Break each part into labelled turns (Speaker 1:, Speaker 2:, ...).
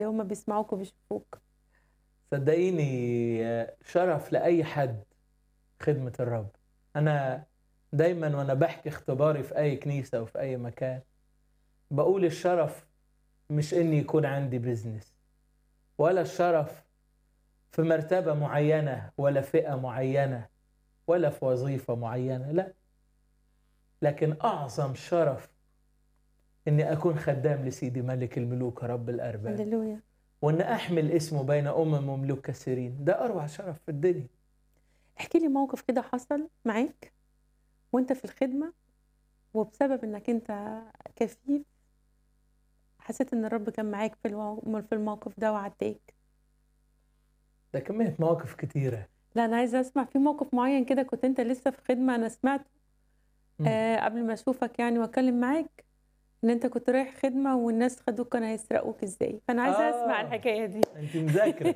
Speaker 1: هم بيسمعوك وبيشوفوك
Speaker 2: صدقيني آه، شرف لأي حد خدمة الرب أنا دايما وأنا بحكي اختباري في أي كنيسة وفي أي مكان بقول الشرف مش إني يكون عندي بيزنس ولا الشرف في مرتبة معينة ولا فئة معينة ولا في وظيفة معينة لا لكن أعظم شرف إني أكون خدام لسيدي ملك الملوك رب الأرباب
Speaker 1: هللويا
Speaker 2: وان احمل اسمه بين امم وملوك كثيرين ده اروع شرف في الدنيا
Speaker 1: احكي لي موقف كده حصل معاك وانت في الخدمة وبسبب انك انت كفيف حسيت ان الرب كان معاك في الو- في الموقف ده وعداك
Speaker 2: ده كمية مواقف كتيرة
Speaker 1: لا انا عايزه اسمع في موقف معين كده كنت انت لسه في خدمه انا سمعت
Speaker 2: مم.
Speaker 1: آه قبل ما اشوفك يعني واتكلم معاك ان انت كنت رايح خدمه والناس خدوك كانوا هيسرقوك ازاي فانا عايزه
Speaker 2: آه.
Speaker 1: اسمع الحكايه دي
Speaker 2: انت مذاكرة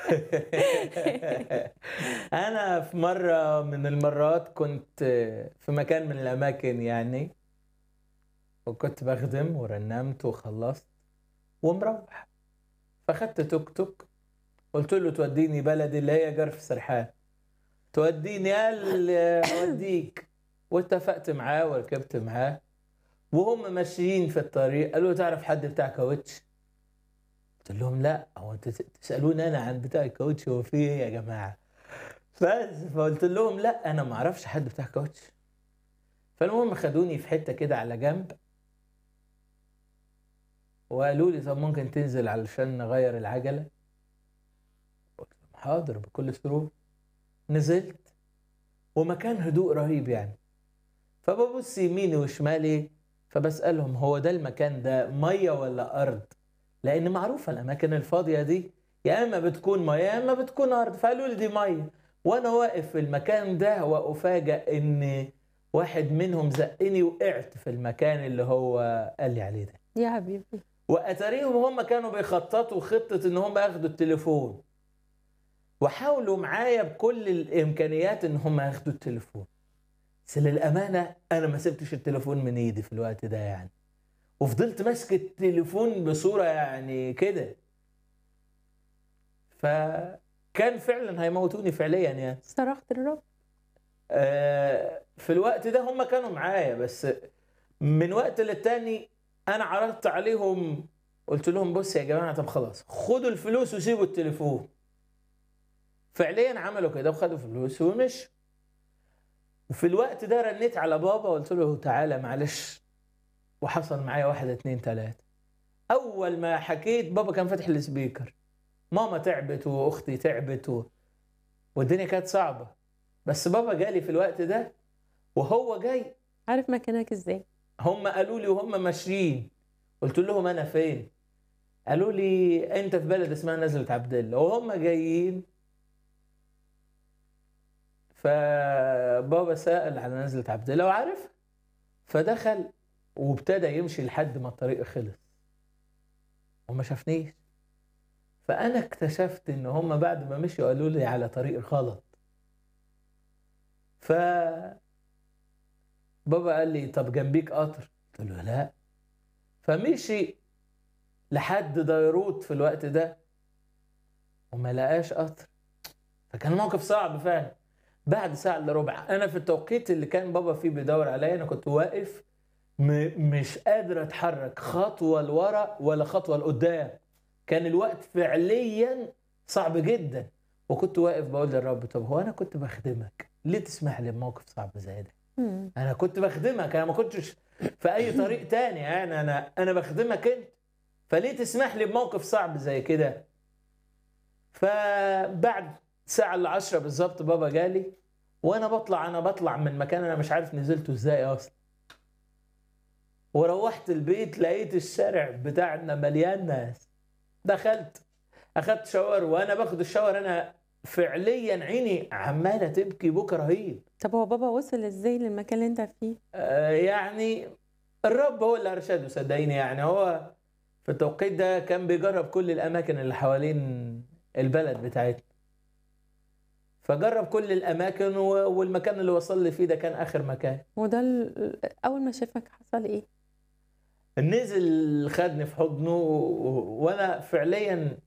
Speaker 2: انا في مرة من المرات كنت في مكان من الاماكن يعني وكنت بخدم ورنمت وخلصت ومروح فاخدت توك توك قلت له توديني بلدي اللي هي جرف سرحان توديني قال اوديك واتفقت معاه وركبت معاه وهم ماشيين في الطريق قالوا تعرف حد بتاع كاوتش قلت لهم لا هو انت تسالوني انا عن بتاع الكاوتش هو في ايه يا جماعه بس فقلت لهم لا انا ما اعرفش حد بتاع كاوتش فالمهم خدوني في حته كده على جنب وقالوا لي طب ممكن تنزل علشان نغير العجله قلت لهم حاضر بكل سرور نزلت ومكان هدوء رهيب يعني فببص يميني وشمالي فبسألهم هو ده المكان ده مية ولا أرض لأن معروفة الأماكن الفاضية دي يا إما بتكون مية يا إما بتكون أرض فقالوا لي دي مية وأنا واقف في المكان ده وأفاجأ إن واحد منهم زقني وقعت في المكان اللي هو قال لي عليه ده
Speaker 1: يا حبيبي
Speaker 2: واتاريهم هم كانوا بيخططوا خطه ان هم ياخدوا التليفون وحاولوا معايا بكل الامكانيات ان هم ياخدوا التليفون بس للامانه انا ما سبتش التليفون من ايدي في الوقت ده يعني وفضلت ماسك التليفون بصوره يعني كده فكان فعلا هيموتوني فعليا يعني
Speaker 1: صرخت للرب
Speaker 2: آه، في الوقت ده هم كانوا معايا بس من وقت للتاني انا عرضت عليهم قلت لهم بص يا جماعه طب خلاص خدوا الفلوس وسيبوا التليفون فعليا عملوا كده وخدوا فلوس ومشوا وفي الوقت ده رنيت على بابا وقلت له تعالى معلش وحصل معايا واحد اتنين تلاته اول ما حكيت بابا كان فاتح السبيكر ماما تعبت واختي تعبت و... والدنيا كانت صعبه بس بابا جالي في الوقت ده وهو جاي
Speaker 1: عارف مكانك ازاي
Speaker 2: هم قالوا لي وهم ماشيين قلت لهم انا فين قالوا لي انت في بلد اسمها نزلة عبد الله وهم جايين فبابا سأل على نزلة عبد الله وعارف فدخل وابتدى يمشي لحد ما الطريق خلص وما شافنيش فانا اكتشفت ان هم بعد ما مشوا قالوا لي على طريق غلط ف بابا قال لي طب جنبيك قطر قلت له لا فمشي لحد ديروت في الوقت ده وما لقاش قطر فكان موقف صعب فعلا بعد ساعة الا ربع انا في التوقيت اللي كان بابا فيه بيدور عليا انا كنت واقف م- مش قادر اتحرك خطوة لورا ولا خطوة لقدام كان الوقت فعليا صعب جدا وكنت واقف بقول للرب طب هو انا كنت بخدمك ليه تسمح لي بموقف صعب زي ده
Speaker 1: مم.
Speaker 2: انا كنت بخدمك انا ما كنتش في اي طريق تاني يعني انا انا بخدمك انت فليه تسمح لي بموقف صعب زي كده فبعد ساعة الا عشرة بالظبط بابا جالي وانا بطلع انا بطلع من مكان انا مش عارف نزلته ازاي اصلا وروحت البيت لقيت الشارع بتاعنا مليان ناس دخلت اخدت شاور وانا باخد الشاور انا فعليا عيني عماله تبكي بكى رهيب
Speaker 1: طب هو بابا وصل ازاي للمكان اللي انت فيه
Speaker 2: آه، يعني الرب هو اللي ارشده صدقيني يعني هو في التوقيت ده كان بيجرب كل الاماكن اللي حوالين البلد بتاعتنا فجرب كل الاماكن و- والمكان اللي وصل لي فيه ده كان اخر مكان
Speaker 1: وده ال- اول ما شافك حصل ايه
Speaker 2: نزل خدني في حضنه و- وانا فعليا